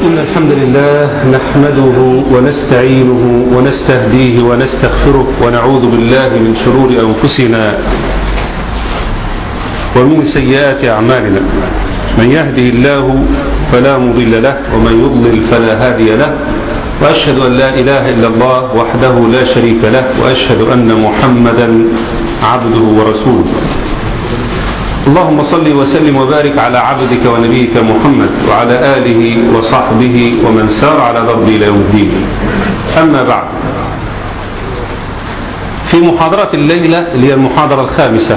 إن الحمد لله نحمده ونستعينه ونستهديه ونستغفره ونعوذ بالله من شرور أنفسنا ومن سيئات أعمالنا من يهده الله فلا مضل له ومن يضلل فلا هادي له وأشهد أن لا إله إلا الله وحده لا شريك له وأشهد أن محمدا عبده ورسوله اللهم صل وسلم وبارك على عبدك ونبيك محمد وعلى آله وصحبه ومن سار على ضرب إلى يوم الدين أما بعد في محاضرة الليلة اللي هي المحاضرة الخامسة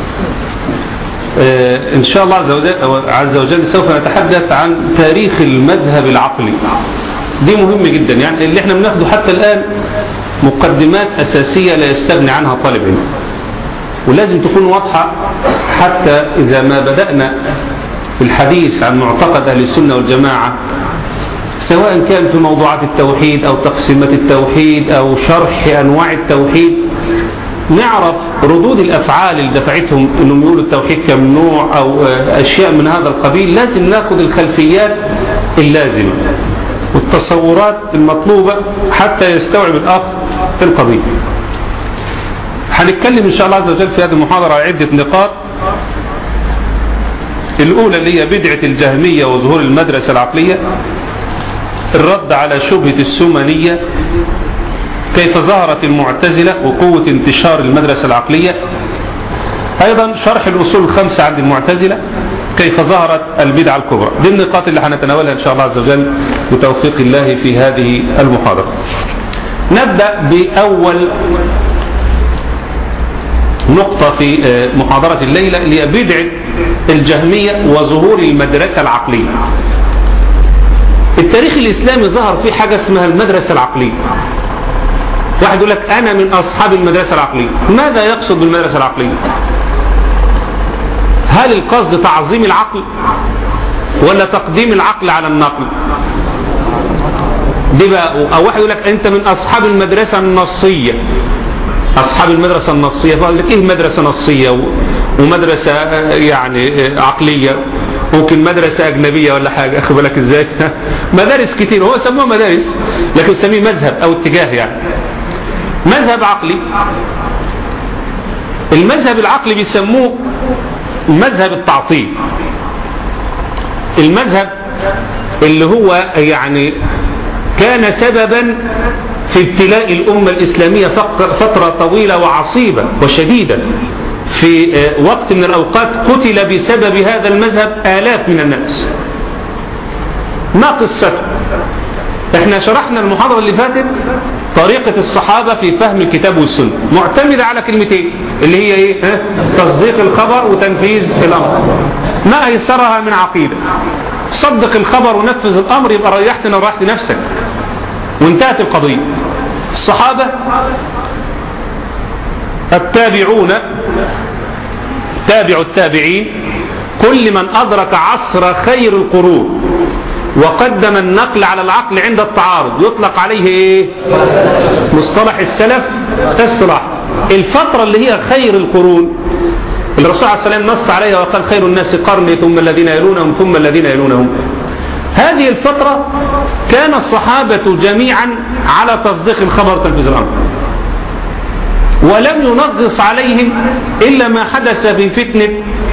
آه إن شاء الله عز وجل, عز وجل سوف نتحدث عن تاريخ المذهب العقلي دي مهم جدا يعني اللي احنا بناخده حتى الآن مقدمات أساسية لا يستغني عنها طالب علم ولازم تكون واضحة حتى إذا ما بدأنا الحديث عن معتقد أهل السنة والجماعة سواء كان في موضوعات التوحيد أو تقسيمات التوحيد أو شرح أنواع التوحيد نعرف ردود الأفعال اللي دفعتهم أنهم يقولوا التوحيد كم نوع أو أشياء من هذا القبيل لازم ناخذ الخلفيات اللازمة والتصورات المطلوبة حتى يستوعب الأخ في القضية هنتكلم إن شاء الله عز وجل في هذه المحاضرة على عدة نقاط الأولى اللي هي بدعة الجهمية وظهور المدرسة العقلية الرد على شبهة السمنية كيف ظهرت المعتزلة وقوة انتشار المدرسة العقلية أيضا شرح الأصول الخمسة عند المعتزلة كيف ظهرت البدعة الكبرى دي النقاط اللي هنتناولها إن شاء الله عز وجل بتوفيق الله في هذه المحاضرة نبدأ بأول نقطة في محاضرة الليلة اللي هي بدعة الجهمية وظهور المدرسة العقلية التاريخ الإسلامي ظهر فيه حاجة اسمها المدرسة العقلية واحد يقول لك أنا من أصحاب المدرسة العقلية ماذا يقصد بالمدرسة العقلية هل القصد تعظيم العقل ولا تقديم العقل على النقل دي بقى أو واحد يقول لك أنت من أصحاب المدرسة النصية أصحاب المدرسة النصية فقال لك إيه مدرسة نصية ومدرسة يعني عقلية ممكن مدرسة أجنبية ولا حاجة أخذ بالك إزاي مدارس كتير هو سموها مدارس لكن سميه مذهب أو اتجاه يعني مذهب عقلي المذهب العقلي بيسموه مذهب التعطيل المذهب اللي هو يعني كان سببا في ابتلاء الأمة الإسلامية فترة طويلة وعصيبة وشديدة في وقت من الأوقات قتل بسبب هذا المذهب آلاف من الناس ما قصته احنا شرحنا المحاضرة اللي فاتت طريقة الصحابة في فهم الكتاب والسنة معتمدة على كلمتين اللي هي ايه ها؟ تصديق الخبر وتنفيذ الامر ما ايسرها من عقيدة صدق الخبر ونفذ الامر يبقى ريحتنا وريحت نفسك وانتهت القضية الصحابة التابعون تابع التابعين كل من أدرك عصر خير القرون وقدم النقل على العقل عند التعارض يطلق عليه ايه مصطلح السلف اصطلاح الفترة اللي هي خير القرون الرسول عليه السلام نص عليها وقال خير الناس قرني ثم الذين يلونهم ثم الذين يلونهم هذه الفترة كان الصحابة جميعا على تصديق الخبر تنفيذ الأمر ولم ينغص عليهم إلا ما حدث في فتنة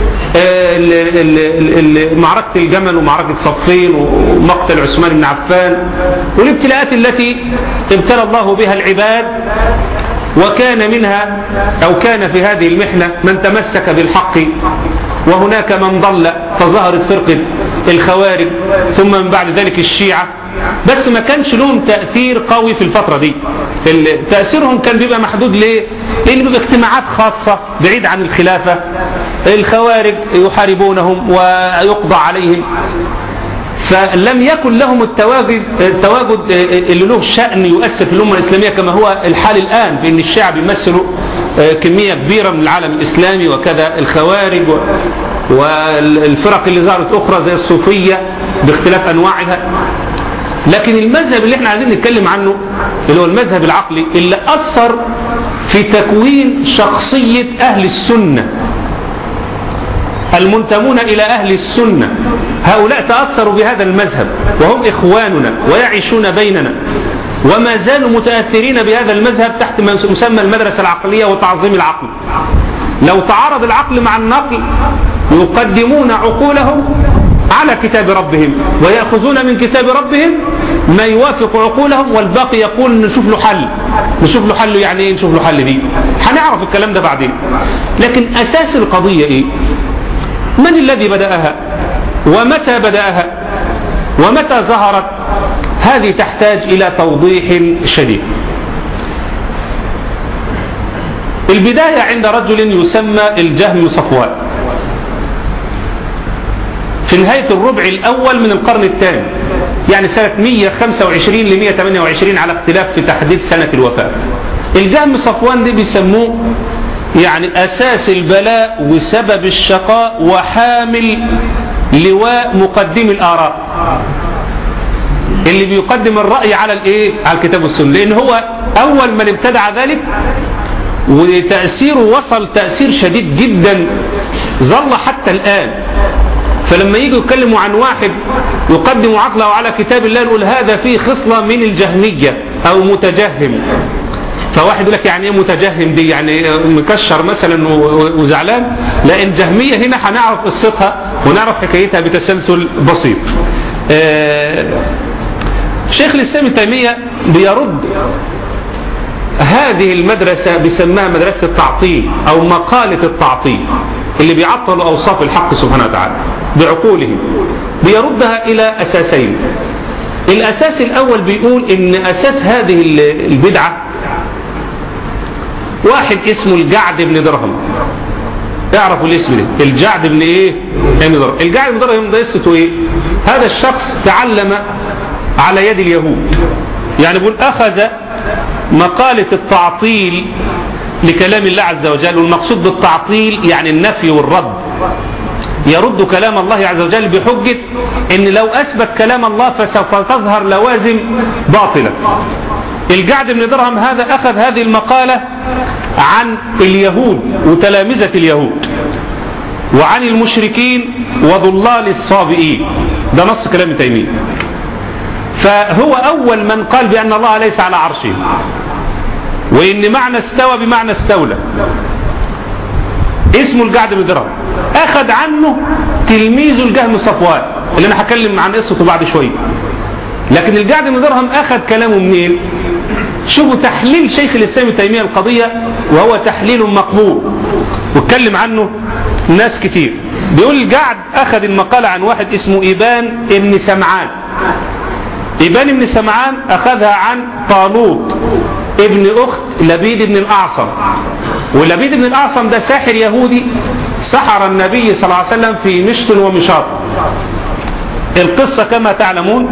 معركة الجمل ومعركة صفين ومقتل عثمان بن عفان والابتلاءات التي ابتلى الله بها العباد وكان منها أو كان في هذه المحنة من تمسك بالحق وهناك من ضل فظهرت فرقة الخوارج ثم من بعد ذلك الشيعة بس ما كانش لهم تأثير قوي في الفترة دي تأثيرهم كان بيبقى محدود ليه لأن بيبقى اجتماعات خاصة بعيد عن الخلافة الخوارج يحاربونهم ويقضى عليهم فلم يكن لهم التواجد, التواجد اللي له شأن يؤثر في الأمة الإسلامية كما هو الحال الآن في أن الشعب يمثلوا كمية كبيرة من العالم الإسلامي وكذا الخوارج والفرق اللي ظهرت أخرى زي الصوفية باختلاف أنواعها لكن المذهب اللي احنا عايزين نتكلم عنه اللي هو المذهب العقلي اللي أثر في تكوين شخصية أهل السنة المنتمون إلى أهل السنة هؤلاء تأثروا بهذا المذهب وهم إخواننا ويعيشون بيننا وما زالوا متأثرين بهذا المذهب تحت مسمى المدرسة العقلية وتعظيم العقل لو تعارض العقل مع النقل يقدمون عقولهم على كتاب ربهم ويأخذون من كتاب ربهم ما يوافق عقولهم والباقي يقول نشوف له حل نشوف له حل يعني ايه نشوف له حل دي هنعرف الكلام ده بعدين لكن أساس القضية ايه من الذي بدأها ومتى بدأها ومتى ظهرت هذه تحتاج إلى توضيح شديد البداية عند رجل يسمى الجهم صفوان في نهاية الربع الأول من القرن الثاني يعني سنة 125 ل 128 على اختلاف في تحديد سنة الوفاة الجهم صفوان دي بيسموه يعني أساس البلاء وسبب الشقاء وحامل لواء مقدم الآراء اللي بيقدم الرأي على الايه على الكتاب والسنة لان هو اول من ابتدع ذلك وتأثيره وصل تأثير شديد جدا ظل حتى الآن فلما يجوا يتكلموا عن واحد يقدم عقله على كتاب الله نقول هذا فيه خصلة من الجهمية أو متجهم فواحد يقول لك يعني ايه متجهم دي يعني مكشر مثلا وزعلان لان جهمية هنا هنعرف قصتها ونعرف حكايتها بتسلسل بسيط شيخ الاسلام التيمية بيرد هذه المدرسة بيسمها مدرسة التعطيل او مقالة التعطيل اللي بيعطلوا اوصاف الحق سبحانه وتعالى بعقولهم بيردها الى اساسين الاساس الاول بيقول ان اساس هذه البدعة واحد اسمه الجعد بن درهم اعرفوا الاسم ده الجعد بن ايه بن درهم الجعد بن درهم ده قصته ايه هذا الشخص تعلم على يد اليهود يعني بيقول اخذ مقالة التعطيل لكلام الله عز وجل والمقصود بالتعطيل يعني النفي والرد يرد كلام الله عز وجل بحجة ان لو اثبت كلام الله فسوف تظهر لوازم باطلة الجعد بن درهم هذا اخذ هذه المقالة عن اليهود وتلامذة اليهود وعن المشركين وضلال الصابئين ده نص كلام تيمية فهو أول من قال بأن الله ليس على عرشه وإن معنى استوى بمعنى استولى اسمه الجعد بن درهم أخذ عنه تلميذ الجهم صفوان اللي أنا هكلم عن قصته بعد شوية لكن الجعد بن درهم أخذ كلامه منين شوفوا تحليل شيخ الإسلام التيمية القضية وهو تحليل مقبول واتكلم عنه ناس كتير بيقول الجعد أخذ المقالة عن واحد اسمه إيبان ابن سمعان إبان بن سمعان أخذها عن طالوت ابن أخت لبيد بن الأعصم ولبيد بن الأعصم ده ساحر يهودي سحر النبي صلى الله عليه وسلم في مشط ومشاط القصة كما تعلمون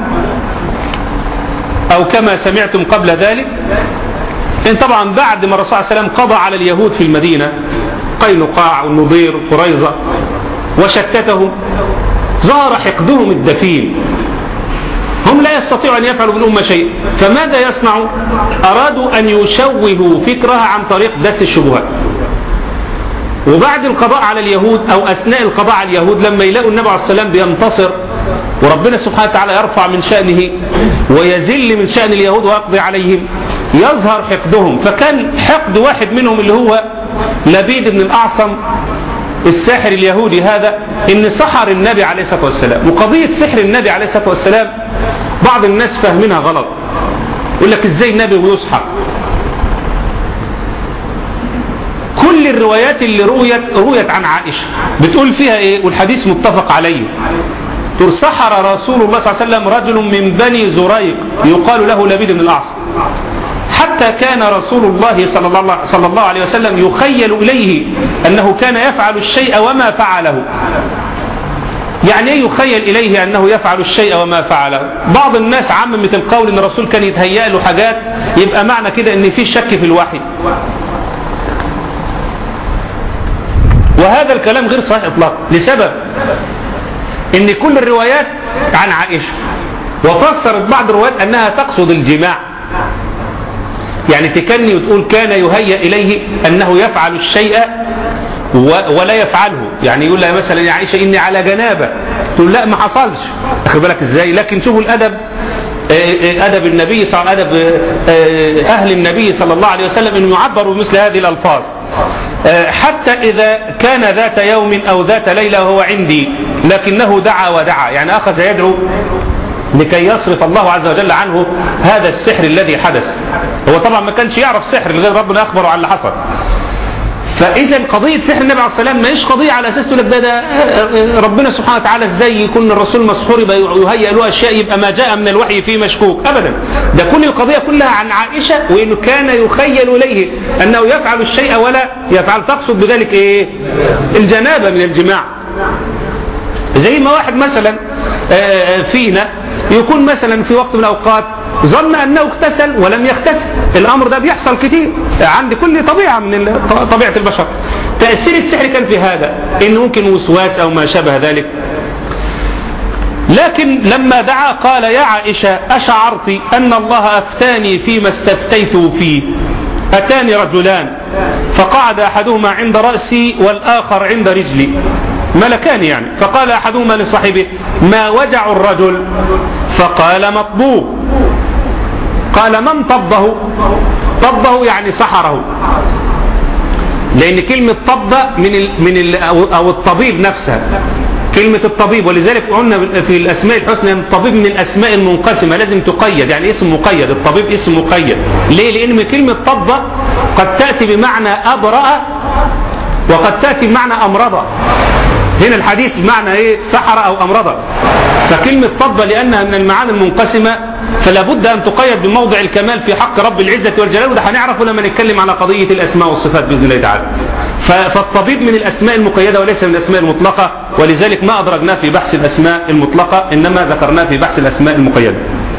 أو كما سمعتم قبل ذلك إن طبعا بعد ما الرسول صلى الله عليه وسلم قضى على اليهود في المدينة قينقاع والنضير وقريظة وشتتهم ظهر حقدهم الدفين هم لا يستطيعوا أن يفعلوا بالأمة شيء فماذا يصنعوا أرادوا أن يشوهوا فكرها عن طريق دس الشبهات وبعد القضاء على اليهود أو أثناء القضاء على اليهود لما يلاقوا النبي عليه السلام بينتصر وربنا سبحانه وتعالى يرفع من شأنه ويزل من شأن اليهود ويقضي عليهم يظهر حقدهم فكان حقد واحد منهم اللي هو لبيد بن الأعصم الساحر اليهودي هذا ان سحر النبي عليه الصلاة والسلام وقضية سحر النبي عليه الصلاة والسلام بعض الناس فاهمينها غلط يقول لك ازاي النبي ويسحر كل الروايات اللي رويت رويت عن عائشة بتقول فيها ايه والحديث متفق عليه تقول سحر رسول الله صلى الله عليه وسلم رجل من بني زريق يقال له لبيد بن الأعصم حتى كان رسول الله صلى الله, صلى الله عليه وسلم يخيل إليه أنه كان يفعل الشيء وما فعله يعني ايه يخيل إليه أنه يفعل الشيء وما فعله بعض الناس عممت القول أن الرسول كان يتهيأ له حاجات يبقى معنى كده أن في شك في الوحي وهذا الكلام غير صحيح إطلاقا لسبب ان كل الروايات عن عائشة وفسرت بعض الروايات أنها تقصد الجماع يعني تكني وتقول كان يهيأ إليه أنه يفعل الشيء ولا يفعله يعني يقول لها مثلا يا عائشة إني على جنابة تقول لا ما حصلش أخذ بالك إزاي لكن شوفوا الأدب أدب النبي صلى أدب أهل النبي صلى الله عليه وسلم أنه يعبروا بمثل هذه الألفاظ حتى إذا كان ذات يوم أو ذات ليلة وهو عندي لكنه دعا ودعا يعني أخذ يدعو لكي يصرف الله عز وجل عنه هذا السحر الذي حدث هو طبعا ما كانش يعرف سحر غير ربنا أخبره عن اللي حصل فاذا قضيه سحر النبي عليه السلام ما هيش قضيه على اساس تقول لك ده, ده ربنا سبحانه وتعالى ازاي يكون الرسول مسحور يبقى يهيئ له اشياء يبقى ما جاء من الوحي فيه مشكوك ابدا ده كل القضيه كلها عن عائشه وانه كان يخيل اليه انه يفعل الشيء ولا يفعل تقصد بذلك ايه الجنابه من الجماع زي ما واحد مثلا فينا يكون مثلا في وقت من الاوقات ظن انه اغتسل ولم يغتسل الامر ده بيحصل كتير عند كل طبيعه من طبيعه البشر تاثير السحر كان في هذا ان ممكن وسواس او ما شابه ذلك لكن لما دعا قال يا عائشة أشعرت أن الله أفتاني فيما استفتيت فيه أتاني رجلان فقعد أحدهما عند رأسي والآخر عند رجلي ملكان يعني فقال أحدهما لصاحبه ما وجع الرجل فقال مطبوب قال من طبه طبه يعني سحره لأن كلمة طب من ال من ال أو الطبيب نفسها كلمة الطبيب ولذلك قلنا في الأسماء الحسنى أن الطبيب من الأسماء المنقسمة لازم تقيد يعني اسم مقيد الطبيب اسم مقيد ليه لأن من كلمة طب قد تأتي بمعنى أبرأ وقد تأتي بمعنى أمرض هنا الحديث بمعنى ايه سحر او امرض فكلمة طب لانها من المعاني المنقسمة فلا بد ان تقيد بموضع الكمال في حق رب العزة والجلال وده هنعرفه لما نتكلم على قضية الاسماء والصفات باذن الله تعالى فالطبيب من الاسماء المقيدة وليس من الاسماء المطلقة ولذلك ما ادرجناه في بحث الاسماء المطلقة انما ذكرناه في بحث الاسماء المقيدة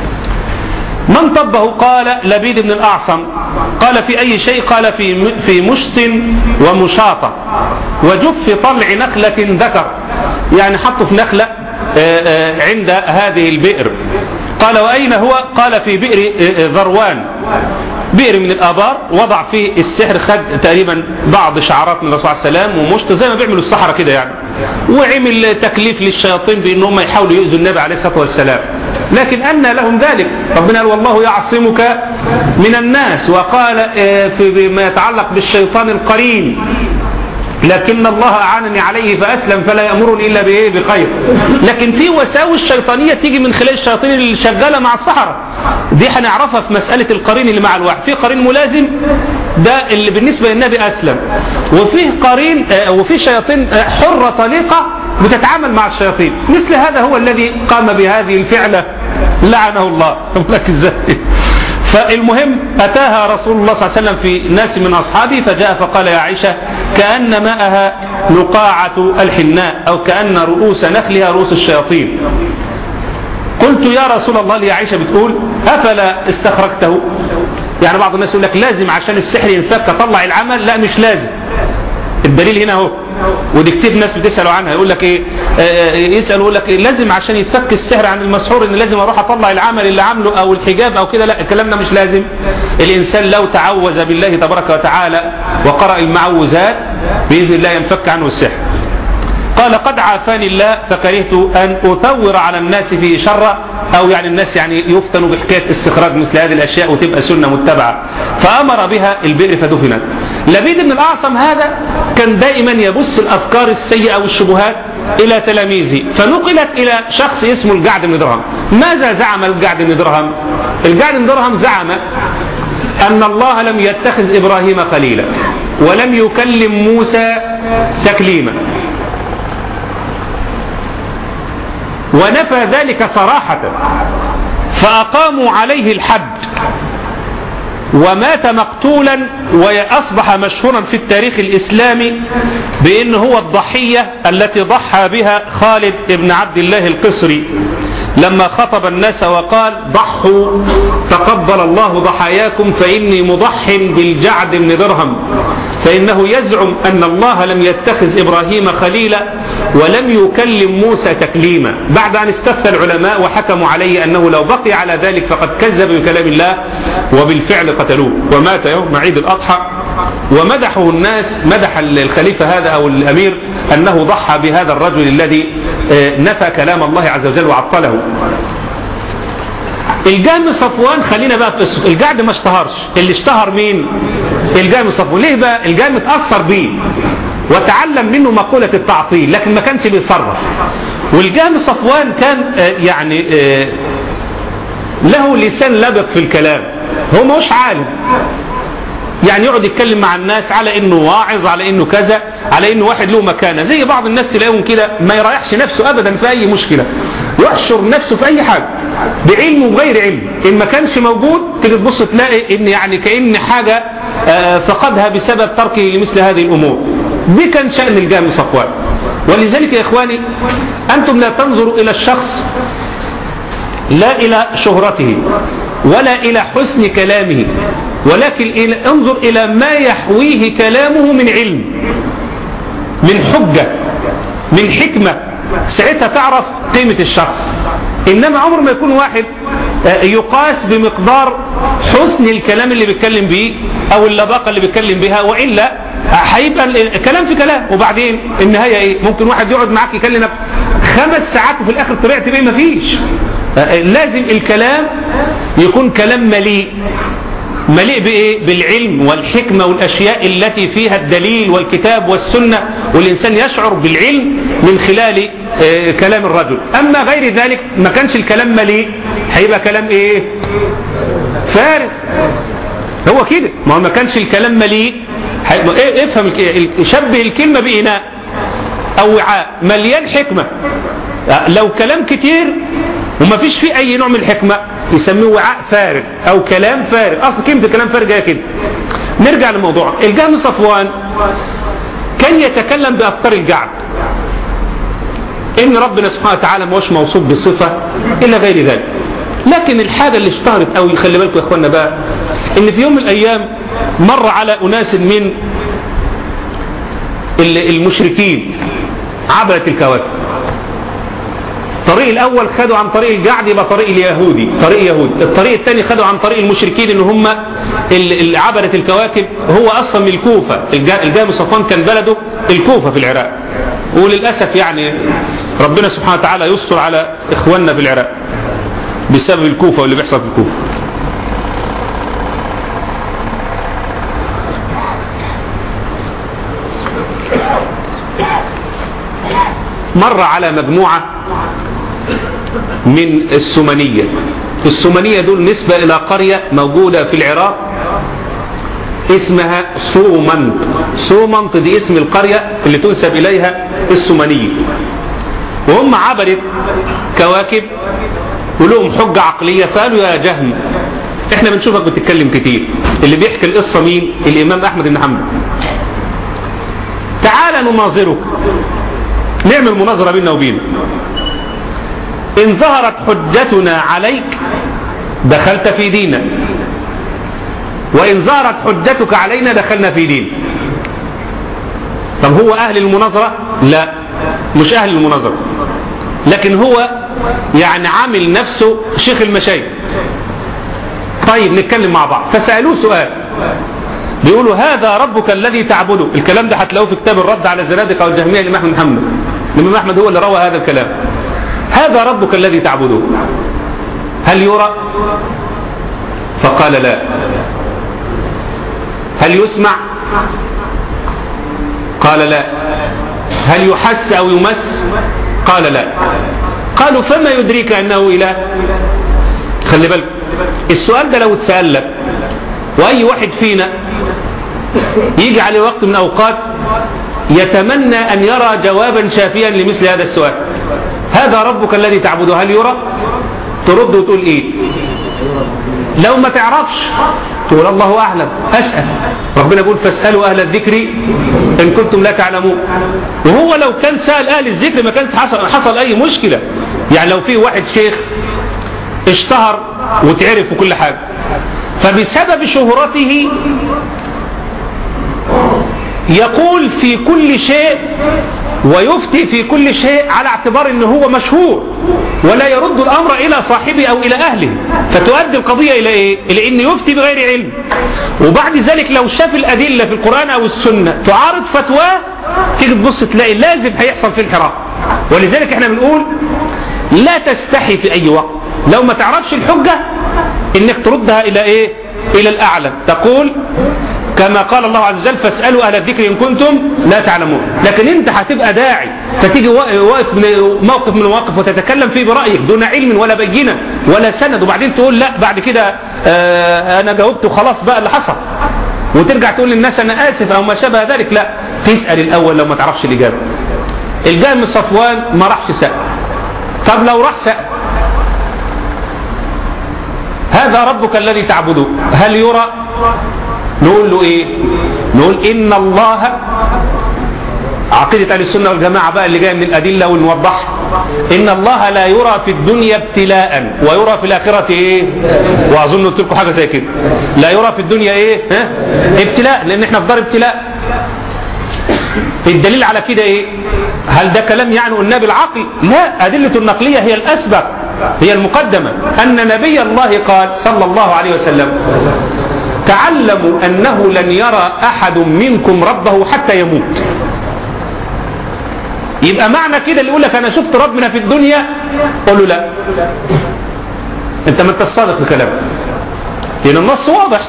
من طبه قال لبيد بن الأعصم قال في أي شيء قال في في مشط ومشاطة وجف طلع نخلة ذكر يعني حطه في نخلة عند هذه البئر قال وأين هو قال في بئر ذروان بئر من الآبار وضع فيه السحر خد تقريبا بعض شعرات من الرسول عليه السلام ومشط زي ما بيعملوا الصحراء كده يعني وعمل تكليف للشياطين بأن هم يحاولوا يؤذوا النبي عليه الصلاة والسلام لكن أن لهم ذلك ربنا قال والله يعصمك من الناس وقال فيما يتعلق بالشيطان القرين لكن الله أعانني عليه فأسلم فلا يأمرني إلا بإيه بخير لكن في وساوس شيطانية تيجي من خلال الشياطين اللي شغالة مع الصحراء دي هنعرفها في مسألة القرين اللي مع الواحد في قرين ملازم ده اللي بالنسبة للنبي أسلم وفيه قرين وفي شياطين حرة طليقة بتتعامل مع الشياطين مثل هذا هو الذي قام بهذه الفعلة لعنه الله لك ازاي فالمهم أتاها رسول الله صلى الله عليه وسلم في ناس من أصحابه فجاء فقال يا عائشة كأن ماءها نقاعة الحناء أو كأن رؤوس نخلها رؤوس الشياطين قلت يا رسول الله لي عائشة بتقول أفلا استخرجته يعني بعض الناس يقول لك لازم عشان السحر ينفك طلع العمل لا مش لازم الدليل هنا اهو ودي كتير ناس بتسألوا عنها يقول لك ايه آه يسأل يقول لك إيه لازم عشان يتفك السحر عن المسحور ان لازم اروح اطلع العمل اللي عامله او الحجاب او كده لا الكلام ده مش لازم الانسان لو تعوذ بالله تبارك وتعالى وقرأ المعوذات بإذن الله ينفك عنه السحر قال قد عافاني الله فكرهت أن أثور على الناس فيه شرا أو يعني الناس يعني يفتنوا بحكاية استخراج مثل هذه الأشياء وتبقى سنة متبعة فأمر بها البئر فدفنت لبيد بن الأعصم هذا كان دائما يبث الأفكار السيئة والشبهات إلى تلاميذه فنقلت إلى شخص اسمه الجعد بن درهم ماذا زعم الجعد بن درهم الجعد بن درهم زعم أن الله لم يتخذ إبراهيم خليلا ولم يكلم موسى تكليما ونفى ذلك صراحة فأقاموا عليه الحد ومات مقتولا وأصبح مشهورا في التاريخ الإسلامي بأنه هو الضحية التي ضحى بها خالد بن عبد الله القصري لما خطب الناس وقال ضحوا تقبل الله ضحاياكم فإني مضح بالجعد بن درهم فإنه يزعم أن الله لم يتخذ إبراهيم خليلا ولم يكلم موسى تكليما بعد أن استفتى العلماء وحكموا عليه أنه لو بقي على ذلك فقد كذب بكلام الله وبالفعل قتلوه ومات يوم عيد الأضحى ومدحه الناس مدح الخليفة هذا أو الأمير أنه ضحى بهذا الرجل الذي نفى كلام الله عز وجل وعطله الجهم صفوان خلينا بقى في الصف الجعد ما اشتهرش اللي اشتهر مين الجهم صفوان ليه بقى الجهم اتأثر بيه وتعلم منه مقولة التعطيل لكن ما كانش بيصرف والجهم صفوان كان يعني له لسان لبق في الكلام هو مش عالم يعني يقعد يتكلم مع الناس على انه واعظ على انه كذا على انه واحد له مكانه زي بعض الناس تلاقيهم كده ما يريحش نفسه ابدا في اي مشكله يحشر نفسه في اي حاجه بعلم وبغير علم ان ما كانش موجود تيجي تبص تلاقي ان يعني كان حاجه فقدها بسبب تركه لمثل هذه الامور دي كان شان الجامع صفوان ولذلك يا اخواني انتم لا تنظروا الى الشخص لا إلى شهرته ولا إلى حسن كلامه ولكن إلى انظر إلى ما يحويه كلامه من علم من حجة من حكمة ساعتها تعرف قيمة الشخص إنما عمر ما يكون واحد يقاس بمقدار حسن الكلام اللي بيتكلم به أو اللباقة اللي بيتكلم بها وإلا هيبقى كلام في كلام وبعدين النهاية إيه ممكن واحد يقعد معاك يكلمك خمس ساعات وفي الآخر طلعت بيه مفيش لازم الكلام يكون كلام مليء مليء بإيه؟ بالعلم والحكمة والأشياء التي فيها الدليل والكتاب والسنة والإنسان يشعر بالعلم من خلال آه كلام الرجل أما غير ذلك ما كانش الكلام مليء هيبقى كلام إيه فارغ هو كده ما هو ما كانش الكلام مليء إيه افهم شبه الكلمة بإناء أو وعاء مليان حكمة لو كلام كتير وما فيش فيه اي نوع من الحكمة يسميه وعاء فارغ او كلام فارغ اصل كلمة كلام فارغ هي كده نرجع للموضوع الجهم صفوان كان يتكلم بافكار الجعد ان ربنا سبحانه وتعالى ما هوش موصوف بصفة الى غير ذلك لكن الحاجة اللي اشتهرت قوي خلي بالكم يا اخوانا بقى ان في يوم من الايام مر على اناس من المشركين عبرت الكواكب الطريق الاول خدوا عن طريق الجعد يبقى طريق اليهودي طريق يهود الطريق الثاني خدوا عن طريق المشركين ان هم اللي عبرت الكواكب هو اصلا من الكوفة الجامع صفوان كان بلده الكوفة في العراق وللأسف يعني ربنا سبحانه وتعالى يستر على اخواننا في العراق بسبب الكوفة واللي بيحصل في الكوفة مر على مجموعة من السمنية السمنية دول نسبة إلى قرية موجودة في العراق اسمها سومنط سومنط دي اسم القرية اللي تنسب إليها السمنية وهم عبرت كواكب ولهم حجة عقلية فقالوا يا جهم احنا بنشوفك بتتكلم كتير اللي بيحكي القصة مين الإمام أحمد بن حنبل تعال نناظرك نعمل مناظرة بيننا وبينك إن ظهرت حجتنا عليك دخلت في ديننا وإن ظهرت حجتك علينا دخلنا في دين طب هو أهل المناظرة لا مش أهل المناظرة لكن هو يعني عامل نفسه شيخ المشايخ طيب نتكلم مع بعض فسألوه سؤال بيقولوا هذا ربك الذي تعبده الكلام ده هتلاقوه في كتاب الرد على الزنادقة والجهمية لإمام أحمد محمد الإمام أحمد هو اللي روى هذا الكلام هذا ربك الذي تعبده هل يرى فقال لا هل يسمع قال لا هل يحس أو يمس قال لا قالوا فما يدريك أنه إله خلي بالك السؤال ده لو اتسأل لك وأي واحد فينا يجي عليه وقت من أوقات يتمنى أن يرى جوابا شافيا لمثل هذا السؤال هذا ربك الذي تعبده هل يرى ترد وتقول ايه لو ما تعرفش تقول الله أعلم أسأل ربنا يقول فاسألوا أهل الذكر إن كنتم لا تعلمون وهو لو كان سأل أهل الذكر ما كان حصل, حصل أي مشكلة يعني لو في واحد شيخ اشتهر وتعرف وكل حاجة فبسبب شهرته يقول في كل شيء ويفتي في كل شيء على اعتبار ان هو مشهور ولا يرد الامر الى صاحبه او الى اهله فتؤدي القضية الى ايه الى ان يفتي بغير علم وبعد ذلك لو شاف الادلة في القرآن او السنة تعارض فتواه تيجي تبص تلاقي لازم هيحصل في انحراف ولذلك احنا بنقول لا تستحي في اي وقت لو ما تعرفش الحجة انك تردها الى ايه الى الاعلى تقول كما قال الله عز وجل فاسألوا أهل الذكر إن كنتم لا تعلمون لكن أنت هتبقى داعي فتيجي واقف من موقف من المواقف وتتكلم فيه برأيك دون علم ولا بينة ولا سند وبعدين تقول لا بعد كده آه أنا جاوبت وخلاص بقى اللي حصل وترجع تقول للناس أنا آسف أو ما شابه ذلك لا تسأل الأول لو ما تعرفش الإجابة الجهم صفوان ما راحش سأل طب لو راح سأل هذا ربك الذي تعبده هل يرى نقول له ايه نقول ان الله عقيدة أهل السنة والجماعة بقى اللي جاية من الأدلة ونوضحها إن الله لا يرى في الدنيا ابتلاء ويرى في الآخرة إيه وأظن قلت لكم حاجة زي كده لا يرى في الدنيا إيه ها؟ ابتلاء لأن إحنا في دار ابتلاء الدليل على كده إيه هل ده كلام يعني قلناه بالعقل لا أدلة النقلية هي الأسبق هي المقدمة أن نبي الله قال صلى الله عليه وسلم تعلموا أنه لن يرى أحد منكم ربه حتى يموت يبقى معنى كده اللي يقول لك أنا شفت ربنا في الدنيا قول له لا أنت ما أنت الصادق في كلامك لأن النص واضح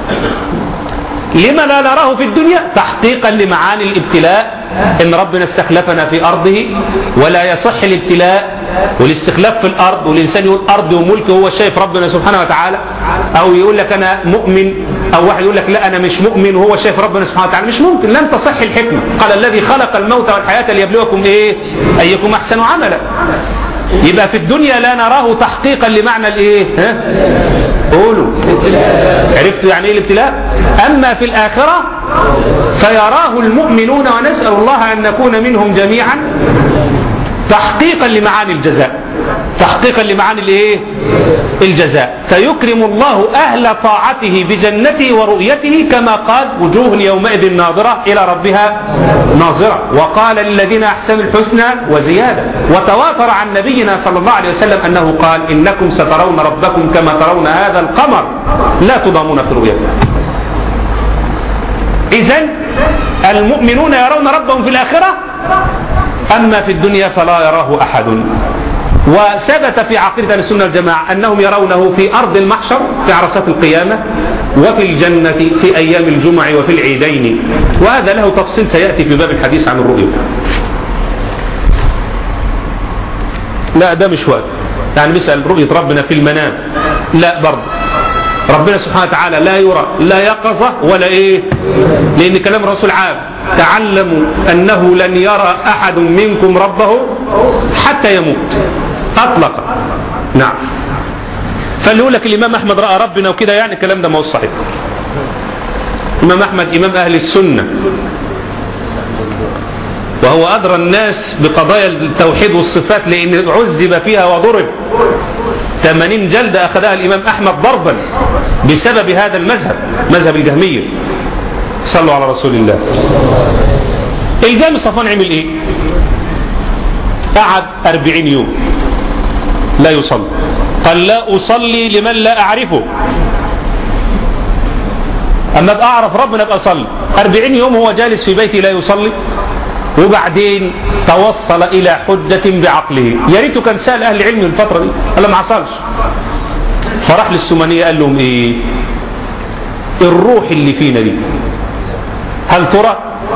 لما لا نراه في الدنيا تحقيقا لمعاني الابتلاء ان ربنا استخلفنا في ارضه ولا يصح الابتلاء والاستخلاف في الارض والانسان يقول ارض وملك وهو شايف ربنا سبحانه وتعالى او يقول لك انا مؤمن او واحد يقول لك لا انا مش مؤمن وهو شايف ربنا سبحانه وتعالى مش ممكن لن تصح الحكمه قال الذي خلق الموت والحياه ليبلوكم ايه ايكم احسن عملا يبقى في الدنيا لا نراه تحقيقا لمعنى الايه ها قولوا عرفتوا يعني ايه الابتلاء اما في الاخره فيراه المؤمنون ونسال الله ان نكون منهم جميعا تحقيقا لمعاني الجزاء تحقيقا لمعاني الايه الجزاء فيكرم الله اهل طاعته بجنته ورؤيته كما قال وجوه يومئذ ناظرة الى ربها ناظرة وقال للذين احسنوا الحسنى وزيادة وتواتر عن نبينا صلى الله عليه وسلم انه قال انكم سترون ربكم كما ترون هذا القمر لا تضامون في رؤيته اذا المؤمنون يرون ربهم في الاخرة اما في الدنيا فلا يراه احد وثبت في عقيدة السنة والجماعة أنهم يرونه في أرض المحشر في عرصات القيامة وفي الجنة في أيام الجمع وفي العيدين وهذا له تفصيل سيأتي في باب الحديث عن الرؤية لا ده مش وقت يعني بيسأل رؤية ربنا في المنام لا برضه ربنا سبحانه وتعالى لا يرى لا يقظة ولا ايه لان كلام الرسول عام تعلموا انه لن يرى احد منكم ربه حتى يموت اطلق نعم فاللي يقول لك الامام احمد راى ربنا وكده يعني الكلام ده ما هو صحيح الامام احمد امام اهل السنه وهو أدرى الناس بقضايا التوحيد والصفات لأن عذب فيها وضرب 80 جلدة أخذها الإمام أحمد ضربا بسبب هذا المذهب مذهب الجهمية صلوا على رسول الله الجامع صفان عمل إيه قعد 40 يوم لا يصلي قال لا أصلي لمن لا أعرفه أما أبقى أعرف ربنا أبقى أصلي 40 يوم هو جالس في بيتي لا يصلي وبعدين توصل إلى حجة بعقله يا ريته كان سأل أهل العلم الفترة دي قال ما حصلش فراح للسمانية قال لهم إيه الروح اللي فينا دي هل ترى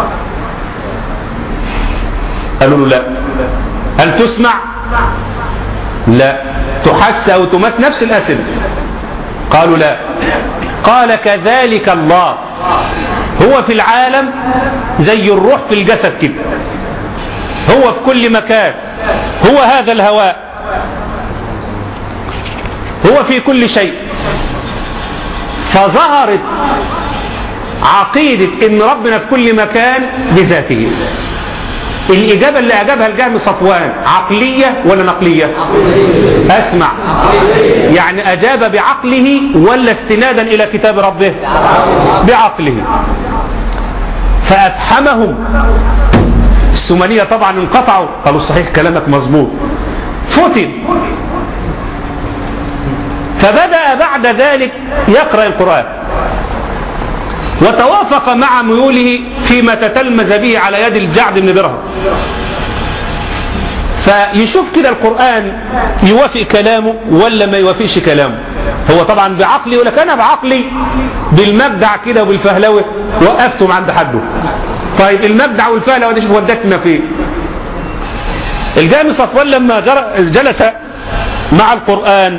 قالوا له لا هل تسمع لا تحس أو تمس نفس الأسئلة قالوا لا قال كذلك الله هو في العالم زي الروح في الجسد كده هو في كل مكان هو هذا الهواء هو في كل شيء فظهرت عقيدة ان ربنا في كل مكان بذاته الإجابة اللي أجابها الجهم صفوان عقلية ولا نقلية أسمع يعني أجاب بعقله ولا استنادا إلى كتاب ربه بعقله فأفحمهم السمانية طبعا انقطعوا قالوا صحيح كلامك مظبوط فتن فبدأ بعد ذلك يقرأ القرآن وتوافق مع ميوله فيما تتلمذ به على يد الجعد بن درهم فيشوف كده القرآن يوافق كلامه ولا ما يوافقش كلامه هو طبعا بعقلي يقول لك انا بعقلي بالمبدع كده وبالفهلوه وقفتهم عند حده طيب المبدع والفهلوه دي شوف ودتنا فين الجامع صفوان لما جلس مع القرآن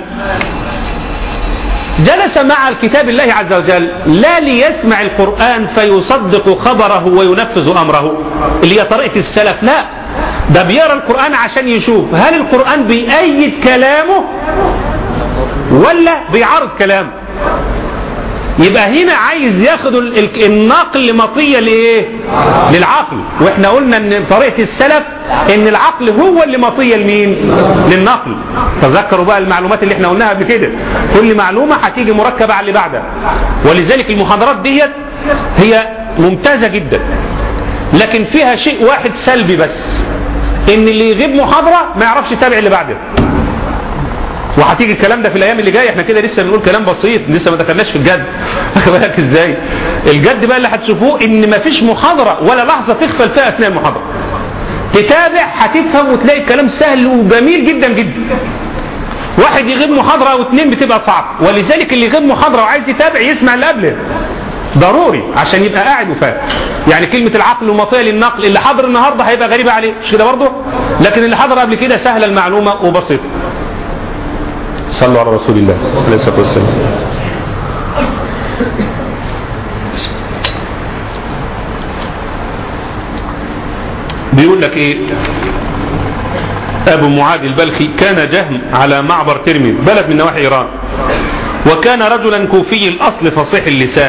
جلس مع الكتاب الله عز وجل لا ليسمع القرآن فيصدق خبره وينفذ أمره اللي هي طريقة السلف لا ده بيرى القرآن عشان يشوف هل القرآن بيأيد كلامه ولا بيعارض كلامه يبقى هنا عايز ياخد النقل مطية لايه للعقل واحنا قلنا ان طريقة السلف ان العقل هو اللي مطية لمين للنقل تذكروا بقى المعلومات اللي احنا قلناها قبل كده كل معلومة هتيجي مركبة على اللي بعدها ولذلك المحاضرات ديت هي ممتازة جدا لكن فيها شيء واحد سلبي بس ان اللي يغيب محاضرة ما يعرفش يتابع اللي بعدها وهتيجي الكلام ده في الايام اللي جايه احنا كده لسه بنقول كلام بسيط لسه ما دخلناش في الجد واخد بالك ازاي الجد بقى اللي هتشوفوه ان ما فيش محاضره ولا لحظه تغفل فيها اثناء المحاضره تتابع هتفهم وتلاقي الكلام سهل وجميل جدا جدا واحد يغيب محاضره او اتنين بتبقى صعب ولذلك اللي يغيب محاضره وعايز يتابع يسمع اللي قبله ضروري عشان يبقى قاعد وفاهم يعني كلمة العقل ومطية للنقل اللي حاضر النهاردة هيبقى غريبة عليه مش كده برضه لكن اللي حضر قبل كده سهلة المعلومة وبسيطة صلوا على رسول الله عليه الصلاة والسلام بيقول لك ايه ابو معاذ البلخي كان جهم على معبر ترمذ بلد من نواحي ايران وكان رجلا كوفي الاصل فصيح اللسان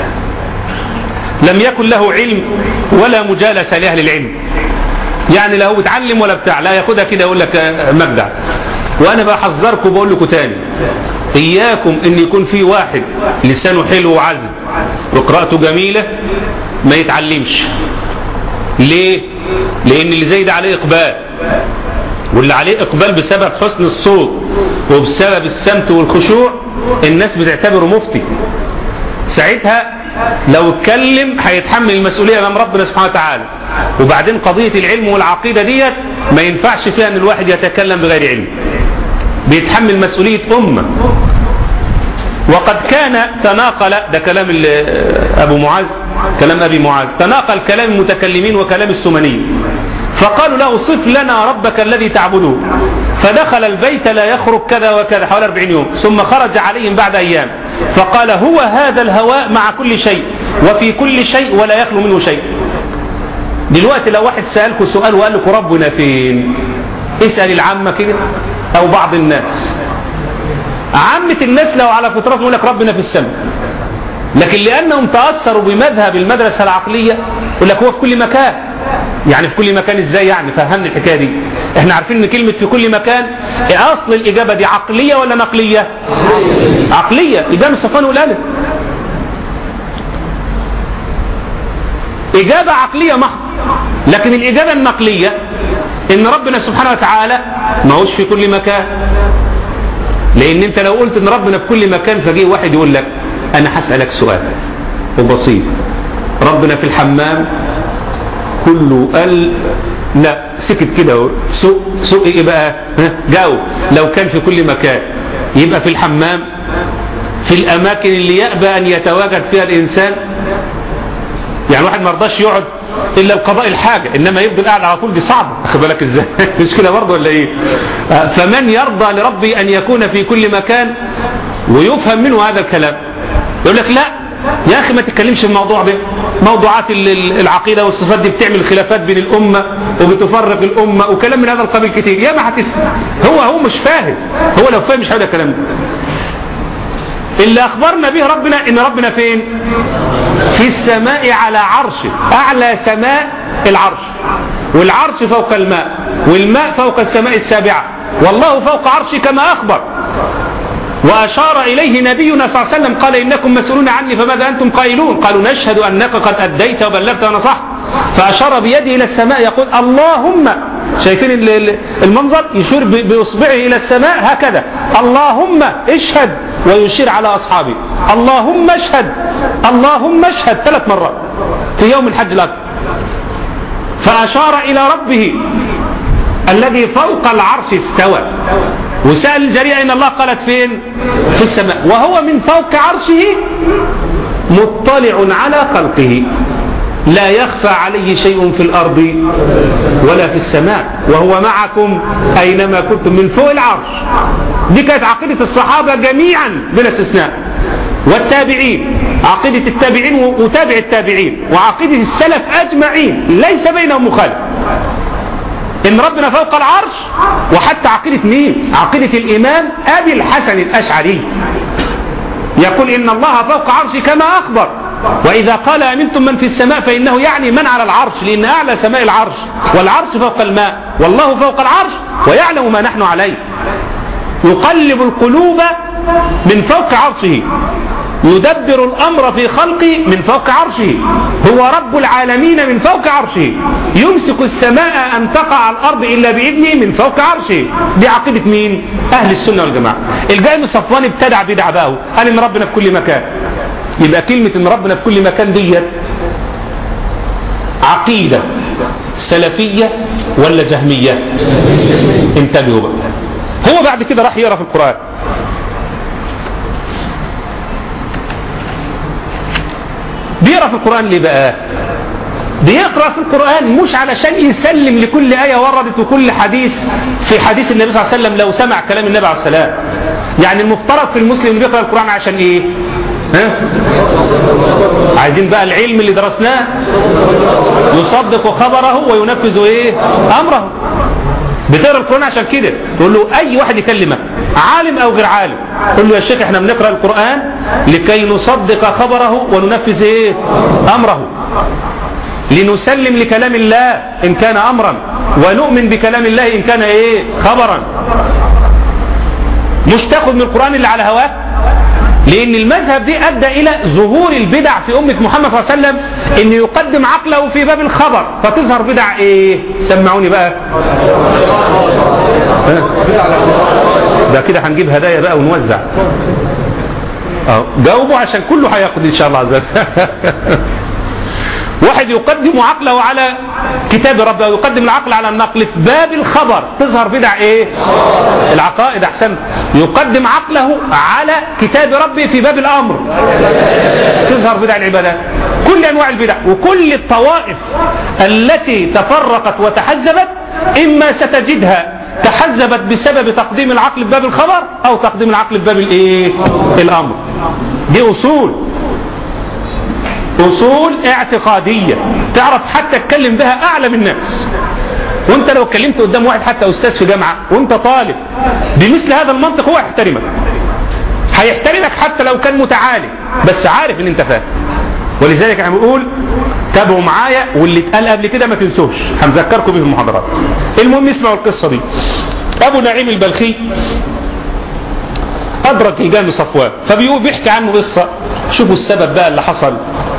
لم يكن له علم ولا مجالسة لأهل العلم يعني لا هو اتعلم ولا بتاع لا ياخدها كده يقول لك مبدع وانا بحذركم بقول لكم تاني اياكم ان يكون في واحد لسانه حلو وعذب وقراءته جميلة ما يتعلمش ليه لان اللي زي ده عليه اقبال واللي عليه اقبال بسبب حسن الصوت وبسبب السمت والخشوع الناس بتعتبره مفتي ساعتها لو اتكلم هيتحمل المسؤولية امام ربنا سبحانه وتعالى وبعدين قضية العلم والعقيدة ديت ما ينفعش فيها ان الواحد يتكلم بغير علم بيتحمل مسؤولية أمة وقد كان تناقل ده كلام أبو معاذ كلام أبي معاذ تناقل كلام المتكلمين وكلام السمنيين فقالوا له صف لنا ربك الذي تعبده فدخل البيت لا يخرج كذا وكذا حوالي 40 يوم ثم خرج عليهم بعد أيام فقال هو هذا الهواء مع كل شيء وفي كل شيء ولا يخلو منه شيء دلوقتي لو واحد سألكم سؤال وقال لكم ربنا فين اسأل العامة كده أو بعض الناس عامة الناس لو على فطرتهم يقول لك ربنا في السماء لكن لأنهم تأثروا بمذهب المدرسة العقلية يقول لك هو في كل مكان يعني في كل مكان ازاي يعني فهمني الحكاية دي احنا عارفين ان كلمة في كل مكان اصل الاجابة دي عقلية ولا نقلية عقلية اجابة الصفان والالف اجابة عقلية محض لكن الاجابة النقلية ان ربنا سبحانه وتعالى ما هوش في كل مكان لان انت لو قلت ان ربنا في كل مكان فجيه واحد يقول لك انا هسألك سؤال وبسيط ربنا في الحمام كله قال لا سكت كده سوء سوء ايه بقى جاوب لو كان في كل مكان يبقى في الحمام في الاماكن اللي يأبى ان يتواجد فيها الانسان يعني واحد ما رضاش يقعد الا لقضاء الحاجة انما يفضل قاعد على طول دي صعبة اخد بالك ازاي مش كده برضه ولا ايه فمن يرضى لربي ان يكون في كل مكان ويفهم منه هذا الكلام يقول لك لا يا اخي ما تتكلمش في الموضوع ده موضوعات العقيدة والصفات دي بتعمل خلافات بين الامة وبتفرق الامة وكلام من هذا القبيل كتير يا ما هتسمع هو هو مش فاهم هو لو فاهم مش هيقول الكلام ده اللي اخبرنا به ربنا ان ربنا فين في السماء على عرشه اعلى سماء العرش والعرش فوق الماء والماء فوق السماء السابعة والله فوق عرشه كما اخبر وأشار إليه نبينا صلى الله عليه وسلم قال إنكم مسؤولون عني فماذا أنتم قائلون قالوا نشهد أنك قد أديت وبلغت ونصحت فأشار بيده إلى السماء يقول اللهم شايفين المنظر يشير بإصبعه إلى السماء هكذا اللهم اشهد ويشير على أصحابه اللهم اشهد اللهم اشهد ثلاث مرات في يوم الحج الأكبر فأشار إلى ربه الذي فوق العرش استوى وسأل الجريئة إن الله قالت فين في السماء وهو من فوق عرشه مطلع على خلقه لا يخفى عليه شيء في الأرض ولا في السماء وهو معكم أينما كنتم من فوق العرش دي كانت عقيدة الصحابة جميعا بلا استثناء والتابعين عقيدة التابعين وتابع التابعين وعقيدة السلف أجمعين ليس بينهم مخالف إن ربنا فوق العرش وحتى عقيدة مين عقيدة الإمام أبي الحسن الأشعري يقول إن الله فوق عرش كما أخبر وإذا قال أمنتم من في السماء فإنه يعني من على العرش لأن أعلى سماء العرش والعرش فوق الماء والله فوق العرش ويعلم ما نحن عليه يقلب القلوب من فوق عرشه يدبر الأمر في خلقه من فوق عرشه هو رب العالمين من فوق عرشه يمسك السماء أن تقع على الأرض إلا بإذنه من فوق عرشه دي عقيدة مين؟ أهل السنة والجماعة الجاي صفوان ابتدع بدع بقى قال إن ربنا في كل مكان يبقى كلمة إن ربنا في كل مكان ديت عقيدة سلفية ولا جهمية انتبهوا بقى هو بعد كده راح يقرأ في القرآن بيقرأ في القرآن ليه بقى بيقرأ في القرآن مش علشان يسلم لكل آية وردت وكل حديث في حديث النبي صلى الله عليه وسلم لو سمع كلام النبي عليه السلام يعني المفترض في المسلم بيقرأ القرآن عشان ايه ها؟ عايزين بقى العلم اللي درسناه يصدق خبره وينفذ ايه امره بتقرا القرآن عشان كده تقول له اي واحد يكلمك عالم او غير عالم قل له يا شيخ احنا بنقرأ القرآن لكي نصدق خبره وننفذ ايه امره لنسلم لكلام الله ان كان امرا ونؤمن بكلام الله ان كان ايه خبرا مش تاخد من القرآن اللي على هواك لأن المذهب دي أدى إلى ظهور البدع في أمة محمد صلى الله عليه وسلم إن يقدم عقله في باب الخبر فتظهر بدع إيه سمعوني بقى ده كده هنجيب هدايا بقى ونوزع اه جاوبوا عشان كله هياخد إن شاء الله عز وجل واحد يقدم عقله على كتاب ربه ويقدم العقل على النقل في باب الخبر تظهر بدع ايه العقائد احسن يقدم عقله على كتاب ربه في باب الامر تظهر بدع العبادات كل انواع البدع وكل الطوائف التي تفرقت وتحزبت اما ستجدها تحزبت بسبب تقديم العقل في باب الخبر او تقديم العقل في باب الايه الامر دي اصول أصول اعتقادية تعرف حتى تتكلم بها أعلى من الناس وانت لو اتكلمت قدام واحد حتى أستاذ في جامعة وانت طالب بمثل هذا المنطق هو يحترمك هيحترمك حتى لو كان متعالي بس عارف ان انت فاهم ولذلك انا بقول تابعوا معايا واللي اتقال قبل كده ما تنسوش هنذكركم به المحاضرات المهم اسمعوا القصة دي ابو نعيم البلخي أدرك الجامع صفوان فبيقول بيحكي عنه قصة شوفوا السبب بقى اللي حصل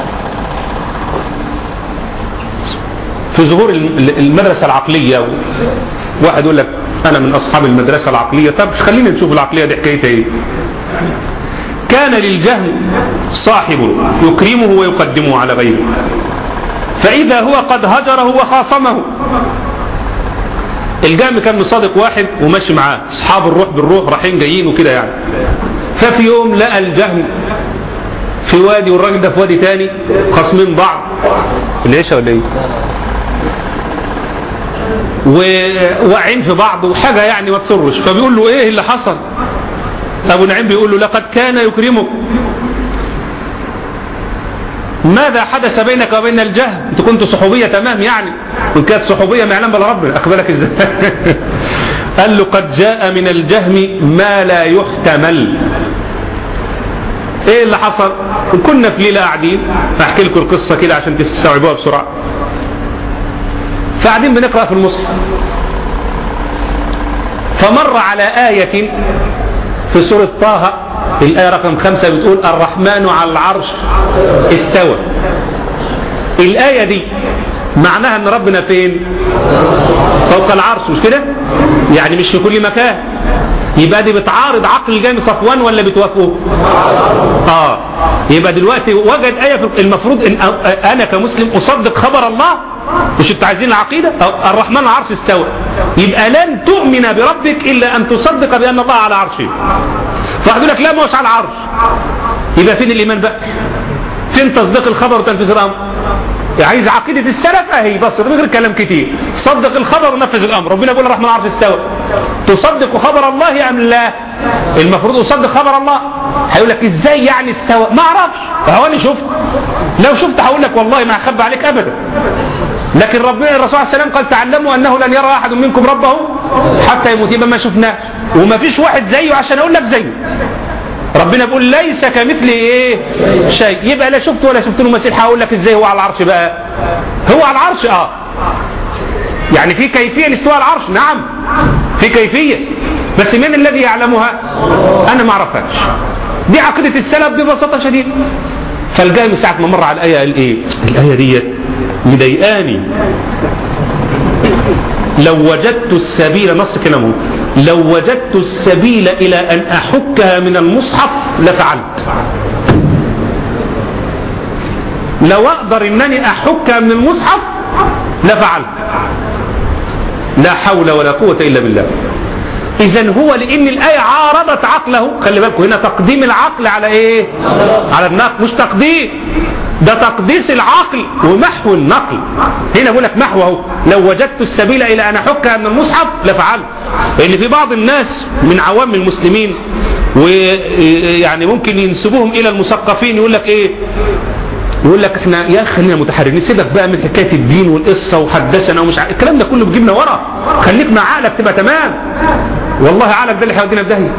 في ظهور المدرسة العقلية واحد يقول لك أنا من أصحاب المدرسة العقلية طب خلينا نشوف العقلية دي حكايتها إيه كان للجهل صاحب يكرمه ويقدمه على غيره فإذا هو قد هجره وخاصمه الجهم كان مصادق واحد وماشي معاه اصحاب الروح بالروح رايحين جايين وكده يعني ففي يوم لقى الجهم في وادي والراجل ده في وادي تاني خاصمين بعض ليش ولا ايه وواقعين في بعض وحاجه يعني ما تسرش فبيقول له ايه اللي حصل ابو نعيم بيقول له لقد كان يكرمك ماذا حدث بينك وبين الجهم انت كنت صحوبية تمام يعني وان كانت صحوبية ما يعلم بلا ربنا اخبرك ازاي قال له قد جاء من الجهم ما لا يحتمل ايه اللي حصل كنا في ليلة قاعدين احكي لكم القصة كده عشان تستوعبوها بسرعة فقاعدين بنقرأ في المصحف فمر على آية في سورة طه الآية رقم خمسة بتقول الرحمن على العرش استوى الآية دي معناها ان ربنا فين فوق العرش مش كده يعني مش في كل مكان يبقى دي بتعارض عقل الجامع صفوان ولا بتوافقه اه يبقى دلوقتي وجد آية المفروض ان انا كمسلم اصدق خبر الله مش انتوا عايزين العقيدة الرحمن العرش استوى يبقى لن تؤمن بربك الا ان تصدق بان الله على عرشه فواحد يقول لك لا ما هوش على العرش يبقى فين الايمان بقى فين تصديق الخبر وتنفيذ الامر عايز عقيدة السلف اهي بس من غير كلام كتير صدق الخبر ونفذ الامر ربنا يقول الرحمن العرش استوى تصدق خبر الله ام لا المفروض اصدق خبر الله هيقول لك ازاي يعني استوى ما اعرفش هو انا شفت لو شفت هقول لك والله ما اخبى عليك ابدا لكن ربنا الرسول عليه السلام قال تعلموا انه لن يرى احد منكم ربه حتى يموت يبقى ما شفناه وما فيش واحد زيه عشان اقول لك زيه ربنا بيقول ليس كمثل ايه شيء يبقى لا شفت ولا شفت له مثيل هقول لك ازاي هو على العرش بقى هو على العرش اه يعني في كيفية لاستواء العرش نعم في كيفية بس من الذي يعلمها انا ما اعرفهاش دي عقيدة السلف ببساطة شديدة فالجاي من ساعة ما مر على الآية قال ايه الآية ديت مضايقاني لو وجدت السبيل نص كلامه لو وجدت السبيل إلى أن أحكها من المصحف لفعلت لو أقدر أنني أحكها من المصحف لفعلت لا حول ولا قوة إلا بالله إذا هو لأن الآية عارضت عقله خلي بالكم هنا تقديم العقل على إيه على النقل مش تقديم ده تقديس العقل ومحو النقل هنا بقول لك محو اهو لو وجدت السبيل إلى أن أحكها من المصحف لفعلت لأن في بعض الناس من عوام المسلمين ويعني ممكن ينسبوهم إلى المثقفين يقول لك إيه يقول لك احنا يا اخي خلينا متحررين سيبك بقى من حكايه الدين والقصه وحدثنا ومش عارف الكلام ده كله بيجيبنا ورا خليك مع عقلك تبقى تمام والله عقلك ده اللي هيودينا في داهيه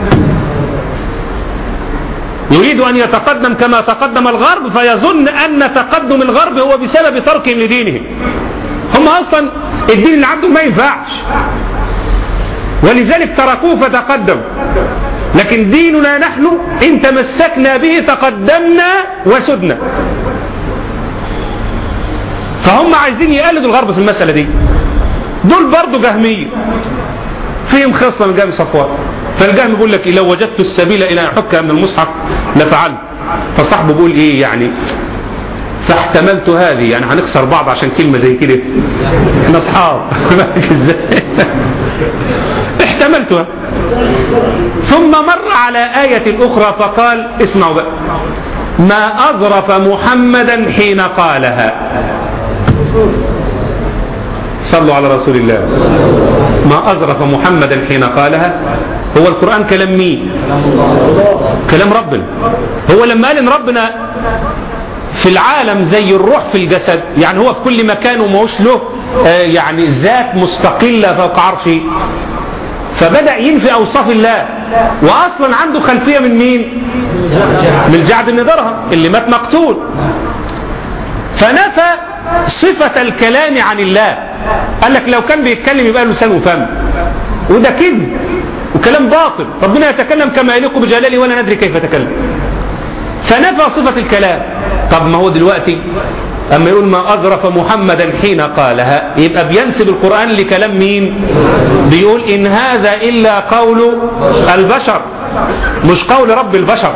يريد أن يتقدم كما تقدم الغرب فيظن أن تقدم الغرب هو بسبب تركهم لدينهم هم أصلا الدين اللي عندهم ما ينفعش ولذلك تركوه فتقدم لكن ديننا نحن إن تمسكنا به تقدمنا وسدنا فهم عايزين يقلدوا الغرب في المسألة دي دول برضو جهمية فيهم خصة من جهة صفوان فالجهم بيقول لك لو وجدت السبيل إلى أن أحكها من المصحف لفعلت فصاحبه بيقول إيه يعني فاحتملت هذه يعني هنخسر بعض عشان كلمة زي كده احنا اصحاب احتملتها ثم مر على آية أخرى فقال اسمعوا بقى ما أظرف محمدا حين قالها صلوا على رسول الله ما أظرف محمدا حين قالها هو القرآن كلام مين كلام ربنا هو لما قال ان ربنا في العالم زي الروح في الجسد يعني هو في كل مكان وماهوش له آه يعني ذات مستقلة فوق عرشه فبدأ ينفي أوصاف الله وأصلا عنده خلفية من مين من الجعد بن درهم اللي مات مقتول فنفى صفة الكلام عن الله قال لك لو كان بيتكلم يبقى له لسان وفم وده كذب وكلام باطل ربنا يتكلم كما يليق بجلاله ولا ندري كيف يتكلم فنفى صفة الكلام طب ما هو دلوقتي أما يقول ما أظرف محمدا حين قالها يبقى بينسب القرآن لكلام مين بيقول إن هذا إلا قول البشر مش قول رب البشر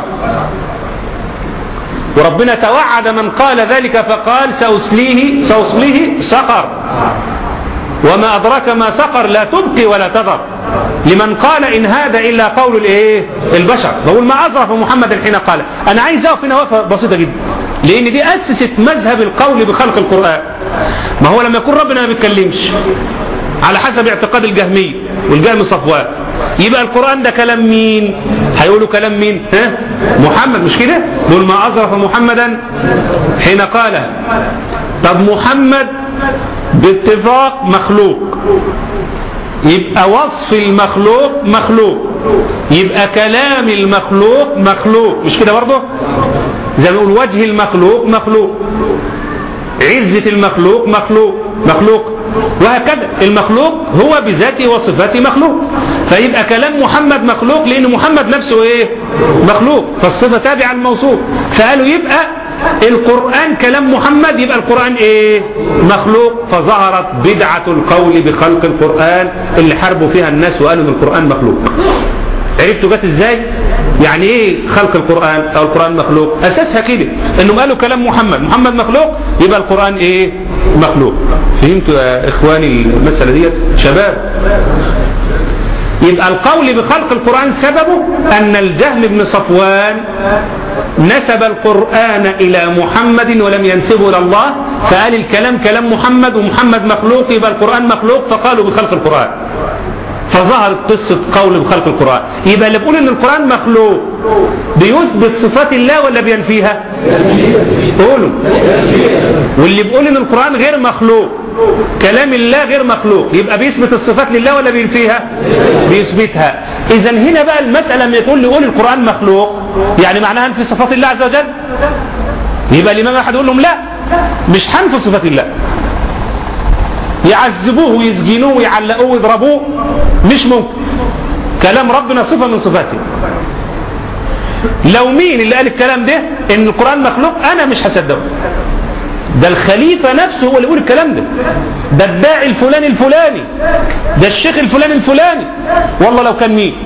وربنا توعد من قال ذلك فقال سأسليه, سأصليه سقر وما أدراك ما سقر لا تبقي ولا تذر لمن قال إن هذا إلا قول الإيه البشر بقول ما أظرف محمد حين قال أنا عايز أقف هنا وقفة بسيطة جدا لأن دي أسست مذهب القول بخلق القرآن ما هو لما يكون ربنا ما بيتكلمش على حسب اعتقاد الجهمية والجهم صفوان يبقى القرآن ده كلام مين هيقولوا كلام مين ها؟ محمد مش كده دول ما أظرف محمدا حين قال طب محمد باتفاق مخلوق يبقى وصف المخلوق مخلوق يبقى كلام المخلوق مخلوق مش كده برضه زي ما نقول وجه المخلوق مخلوق عزة المخلوق مخلوق مخلوق وهكذا المخلوق هو بذاته وصفاته مخلوق فيبقى كلام محمد مخلوق لأن محمد نفسه ايه مخلوق فالصفة تابعة الموصوف فقالوا يبقى القرآن كلام محمد يبقى القرآن ايه مخلوق فظهرت بدعة القول بخلق القرآن اللي حاربوا فيها الناس وقالوا ان القرآن مخلوق عرفتوا جت ازاي يعني ايه خلق القرآن او القرآن مخلوق اساسها كده انهم قالوا كلام محمد محمد مخلوق يبقى القرآن ايه مخلوق فهمتوا يا اخواني المسألة دي شباب يبقى القول بخلق القرآن سببه أن الجهم بن صفوان نسب القرآن إلى محمد ولم ينسبه إلى الله فقال الكلام كلام محمد ومحمد مخلوق يبقى القرآن مخلوق فقالوا بخلق القرآن فظهرت قصة قول بخلق القرآن يبقى اللي بيقول ان القرآن مخلوق بيثبت صفات الله ولا بينفيها قولوا واللي بيقول ان القرآن غير مخلوق كلام الله غير مخلوق يبقى بيثبت الصفات لله ولا بينفيها بيثبتها اذا هنا بقى المسألة لما تقول لي قول القرآن مخلوق يعني معناها انفي صفات الله عز وجل يبقى الامام احد يقول لهم لا مش هنفي صفات الله يعذبوه ويسجنوه ويعلقوه ويضربوه مش ممكن كلام ربنا صفة من صفاته لو مين اللي قال الكلام ده ان القرآن مخلوق انا مش هصدقه ده الخليفة نفسه هو اللي يقول الكلام ده ده الداعي الفلاني الفلاني ده الشيخ الفلاني الفلاني والله لو كان مين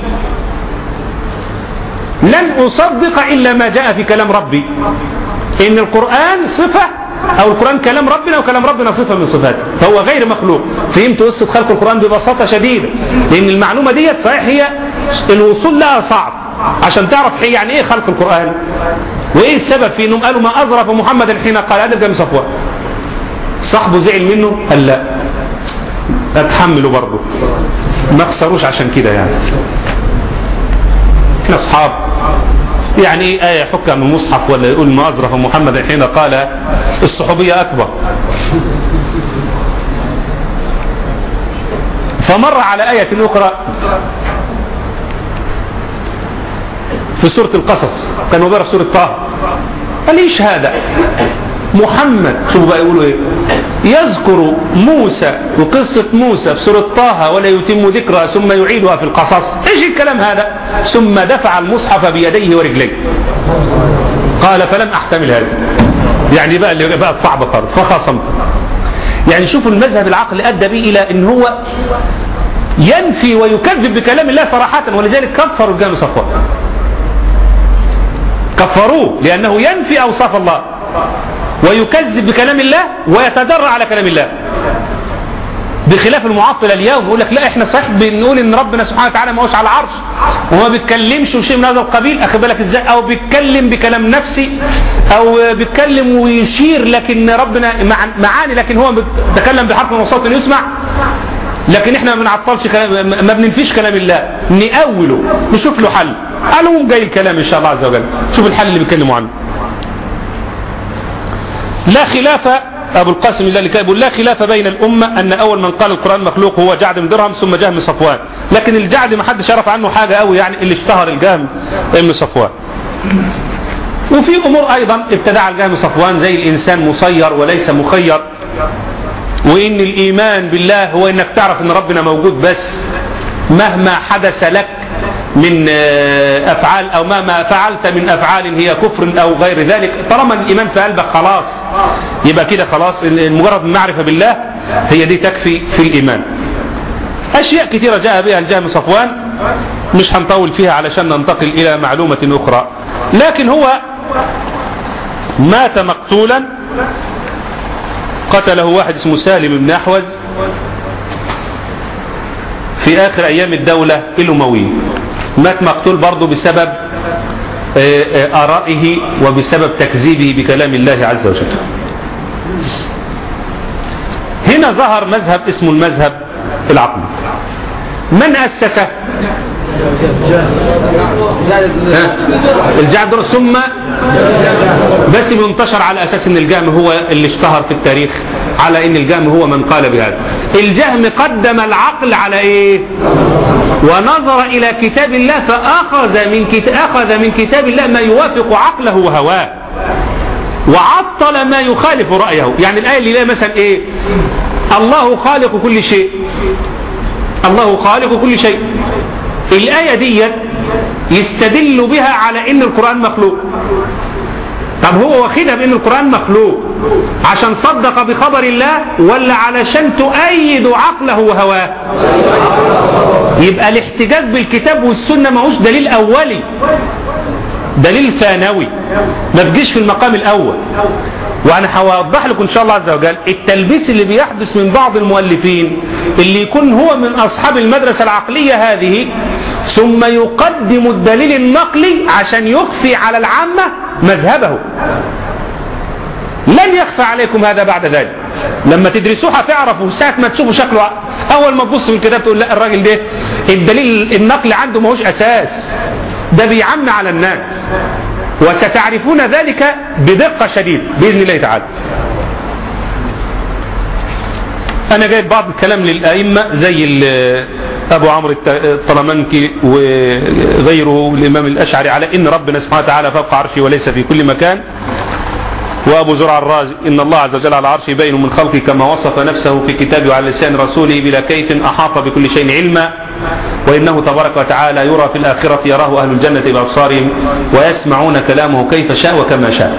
لن أصدق إلا ما جاء في كلام ربي إن القرآن صفة أو القرآن كلام ربنا وكلام ربنا صفة من صفاته فهو غير مخلوق فهمت قصة خلق القرآن ببساطة شديدة لأن المعلومة ديت صحيح هي الوصول لها صعب عشان تعرف هي يعني إيه خلق القرآن وإيه السبب في إنهم قالوا ما أظرف محمد حين قال هذا جامع صفوان صاحبه زعل منه قال لا اتحملوا برضه ما خسروش عشان كده يعني احنا اصحاب يعني ايه آية يحكها من المصحف ولا يقول ما أظرف محمد حين قال الصحوبية أكبر فمر على آية أخرى في سورة القصص كان مبارك سورة طه قال ايش هذا محمد شوفوا بقى يقولوا ايه يذكر موسى وقصة موسى في سورة طه ولا يتم ذكرها ثم يعيدها في القصص ايش الكلام هذا ثم دفع المصحف بيديه ورجليه قال فلم احتمل هذا يعني بقى اللي بقى صعب خالص فخاصمت يعني شوفوا المذهب العقل ادى به الى ان هو ينفي ويكذب بكلام الله صراحة ولذلك كفر الجامع صفوان كفروه لأنه ينفي أوصاف الله ويكذب بكلام الله ويتدرع على كلام الله بخلاف المعطلة اليوم يقول لك لا احنا صحيح بنقول ان ربنا سبحانه وتعالى ما هوش على العرش وما بيتكلمش وشيء من هذا القبيل اخد بالك ازاي او بيتكلم بكلام نفسي او بيتكلم ويشير لكن ربنا معاني لكن هو بيتكلم بحرف وصوت يسمع لكن احنا ما بنعطلش كلام ما بننفيش كلام الله نأوله نشوف له حل قالوا جاي الكلام ان شاء الله عز وجل شوف الحل اللي بيتكلموا عنه لا خلاف أبو القاسم الله يقول لا خلاف بين الأمة أن أول من قال القرآن مخلوق هو جعد بن درهم ثم جهم صفوان لكن الجعد ما حدش يعرف عنه حاجة قوي يعني اللي اشتهر الجهم بن صفوان وفي أمور أيضا ابتدع الجهم صفوان زي الإنسان مسير وليس مخير وإن الإيمان بالله هو إنك تعرف إن ربنا موجود بس مهما حدث لك من أفعال أو مهما فعلت من أفعال هي كفر أو غير ذلك طالما الإيمان في قلبك خلاص يبقى كده خلاص مجرد المعرفة بالله هي دي تكفي في الإيمان أشياء كثيرة جاء بها الجهم صفوان مش هنطول فيها علشان ننتقل إلى معلومة أخرى لكن هو مات مقتولا قتله واحد اسمه سالم بن أحوز في آخر أيام الدولة الأموية مات مقتول برضه بسبب آرائه وبسبب تكذيبه بكلام الله عز وجل هنا ظهر مذهب اسمه المذهب العقلي من أسسه الجعد ثم بس بينتشر على أساس أن الجهم هو اللي اشتهر في التاريخ على أن الجهم هو من قال بهذا الجهم قدم العقل على إيه ونظر إلى كتاب الله فأخذ من كتاب, أخذ من كتاب الله ما يوافق عقله وهواه وعطل ما يخالف رأيه يعني الآية اللي لها مثلا إيه الله خالق كل شيء الله خالق كل شيء الآية دي يستدل بها على ان القرآن مخلوق طب هو واخدها بان القرآن مخلوق عشان صدق بخبر الله ولا علشان تؤيد عقله وهواه يبقى الاحتجاج بالكتاب والسنة ماهوش دليل اولي دليل ثانوي ما تجيش في المقام الاول وانا هوضح لكم ان شاء الله عز وجل التلبيس اللي بيحدث من بعض المؤلفين اللي يكون هو من اصحاب المدرسة العقلية هذه ثم يقدم الدليل النقلي عشان يخفي على العامة مذهبه لن يخفى عليكم هذا بعد ذلك لما تدرسوه هتعرفوا ساعة ما تشوفوا شكله اول ما تبص في الكتاب تقول لا الراجل ده الدليل النقل عنده ماهوش اساس ده بيعم على الناس وستعرفون ذلك بدقة شديدة بإذن الله تعالى أنا جايب بعض الكلام للأئمة زي أبو عمرو الطلمنكي وغيره الإمام الأشعري على إن ربنا سبحانه وتعالى فوق عرشه وليس في كل مكان وأبو زرع الرازي إن الله عز وجل على عرشه يبين من خلقه كما وصف نفسه في كتابه وعلى لسان رسوله بلا كيف أحاط بكل شيء علما وإنه تبارك وتعالى يرى في الآخرة يراه أهل الجنة بأبصارهم ويسمعون كلامه كيف شاء وكما شاء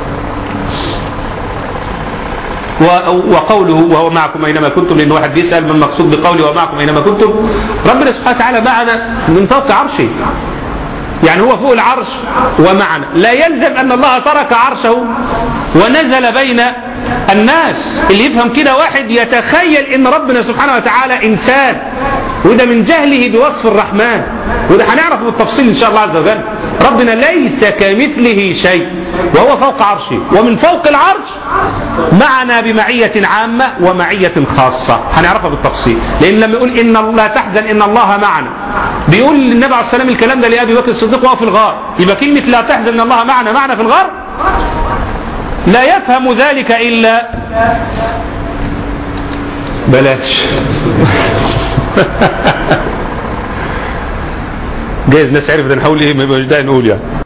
وقوله وهو معكم أينما كنتم لأن واحد بيسأل من المقصود بقوله ومعكم أينما كنتم ربنا سبحانه وتعالى معنا من فوق عرشه يعني هو فوق العرش ومعنا لا يلزم أن الله ترك عرشه ونزل بين الناس اللي يفهم كده واحد يتخيل ان ربنا سبحانه وتعالى انسان وده من جهله بوصف الرحمن وده هنعرف بالتفصيل ان شاء الله عز وجل ربنا ليس كمثله شيء وهو فوق عرشه ومن فوق العرش معنا بمعية عامة ومعية خاصة هنعرفها بالتفصيل لان لما يقول ان الله تحزن ان الله معنا بيقول النبي عليه السلام الكلام ده لأبي بكر الصديق وهو في الغار يبقى كلمة لا تحزن ان الله معنا معنا في الغار لا يفهم ذلك إلا بلاش جايز ناس عرفت نحاول ايه ما يبقاش ده نقول يعني